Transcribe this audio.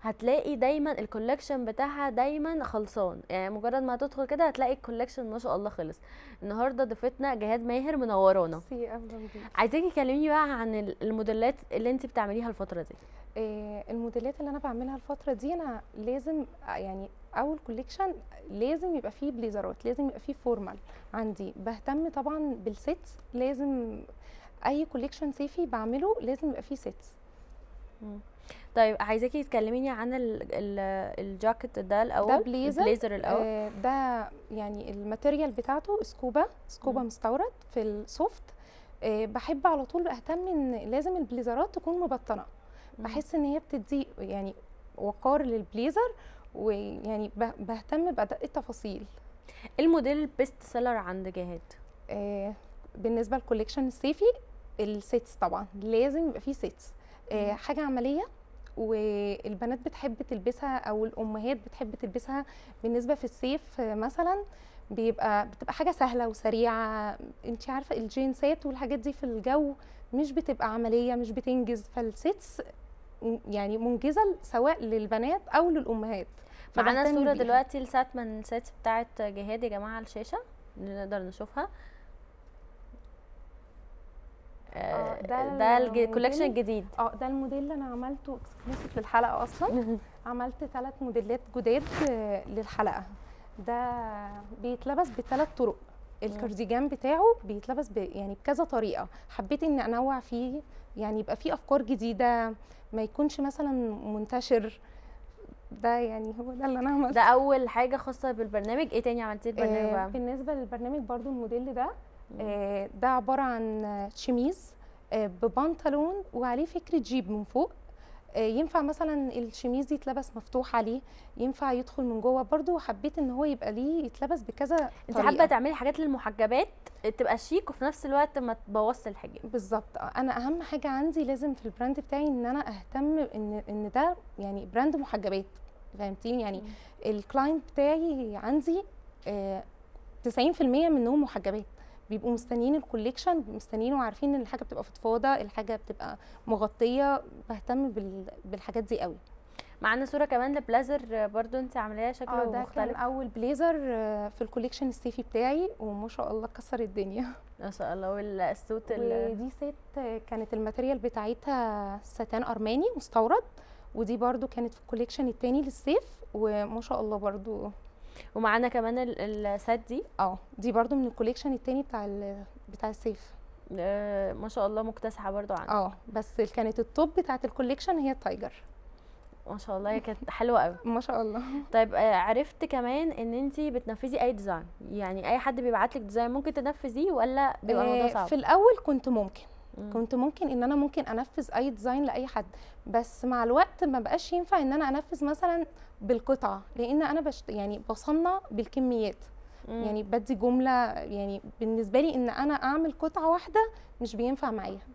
هتلاقي دايما الكولكشن بتاعها دايما خلصان يعني مجرد ما تدخل كده هتلاقي الكولكشن ما شاء الله خلص النهارده ضيفتنا جهاد ماهر منورانا ميرسي اهلا بيك عايزاكي تكلميني بقى عن ال- الموديلات اللي انت بتعمليها الفتره دي آه، الموديلات اللي انا بعملها الفتره دي انا لازم آه، يعني اول كوليكشن لازم يبقى فيه بليزرات لازم يبقى فيه فورمال عندي بهتم طبعا بالسيتس لازم اي كوليكشن صيفي بعمله لازم يبقى فيه سيتس طيب عايزاكي تكلميني عن ال ال الجاكيت ده الاول بليزر، البليزر الاول آه، ده يعني الماتيريال بتاعته سكوبا سكوبا مم. مستورد في السوفت آه، بحب على طول اهتم ان لازم البليزرات تكون مبطنه مم. بحس ان هي بتدي يعني وقار للبليزر ويعني به- بهتم باداء التفاصيل الموديل البيست سيلر عند جهاد آه، بالنسبه للكوليكشن الصيفي السيتس طبعا لازم يبقى فيه سيتس آه، مم. حاجه عمليه والبنات بتحب تلبسها او الامهات بتحب تلبسها بالنسبه في الصيف آه، مثلا بيبقى بتبقى حاجه سهله وسريعه انت عارفه الجينسات والحاجات دي في الجو مش بتبقى عمليه مش بتنجز فالسيتس م- يعني منجزه سواء للبنات او للامهات معانا فبهتم صوره بيها. دلوقتي لسات من السيتس بتاعت جهاد يا جماعه على الشاشه نقدر نشوفها آه، ده آه، ده الكولكشن الموديل. الجديد اه ده الموديل اللي انا عملته اكسكلوسيف للحلقه اصلا عملت ثلاث موديلات جداد آه، للحلقه ده بيتلبس بثلاث طرق الكارديجان بتاعه بيتلبس ب يعني بكذا طريقه حبيت ان انوع فيه يعني يبقى فيه افكار جديده ما يكونش مثلا منتشر ده يعني هو ده اللي انا عملته ده اول حاجه خاصه بالبرنامج ايه تاني عملتيه البرنامج آه بقى بالنسبه للبرنامج برضو الموديل ده مم. آه ده عباره عن آه، شميز آه ببنطلون وعليه فكره جيب من فوق آه، ينفع مثلا الشميز يتلبس مفتوح عليه ينفع يدخل من جوه برضو حبيت ان هو يبقى ليه يتلبس بكذا انت طريقة. حابه تعملي حاجات للمحجبات تبقى شيك وفي نفس الوقت ما تبوظش الحجاب بالظبط آه، انا اهم حاجه عندي لازم في البراند بتاعي ان انا اهتم ان ان ده يعني براند محجبات فهمتيني يعني مم. الكلاينت بتاعي عندي آه، 90% منهم محجبات بيبقوا مستنيين الكوليكشن مستنيين وعارفين ان الحاجه بتبقى فضفاضه الحاجه بتبقى مغطيه بهتم بال- بالحاجات دي قوي معانا صوره كمان لبلازر برضو انت عاملاها اه شكله ده كان مختلف اول بليزر آه، في الكوليكشن الصيفي بتاعي وما شاء الله كسر الدنيا ما شاء الله والسوت ال- ودي ست آه، كانت الماتيريال بتاعتها ستان ارماني مستورد ودي برضو كانت في الكوليكشن التاني للصيف وما شاء الله برضو ومعانا كمان ال- السات دي اه دي برضو من الكوليكشن التاني بتاع ال- بتاع الصيف آه، ما شاء الله مكتسحه برضو عندك اه بس ال- كانت التوب بتاعت الكوليكشن هي التايجر ما شاء الله هي كانت حلوه قوي ما شاء الله طيب آه، عرفت كمان ان انت بتنفذي اي ديزاين يعني اي حد بيبعت لك ديزاين ممكن تنفذيه ولا بيبقى الموضوع آه، صعب في الاول كنت ممكن مم. كنت ممكن ان انا ممكن انفذ اي ديزاين لاي حد بس مع الوقت ما بقاش ينفع ان انا انفذ مثلا بالقطعه لان انا بشت يعني بصنع بالكميات مم. يعني بدي جمله يعني بالنسبه لي ان انا اعمل قطعه واحده مش بينفع معايا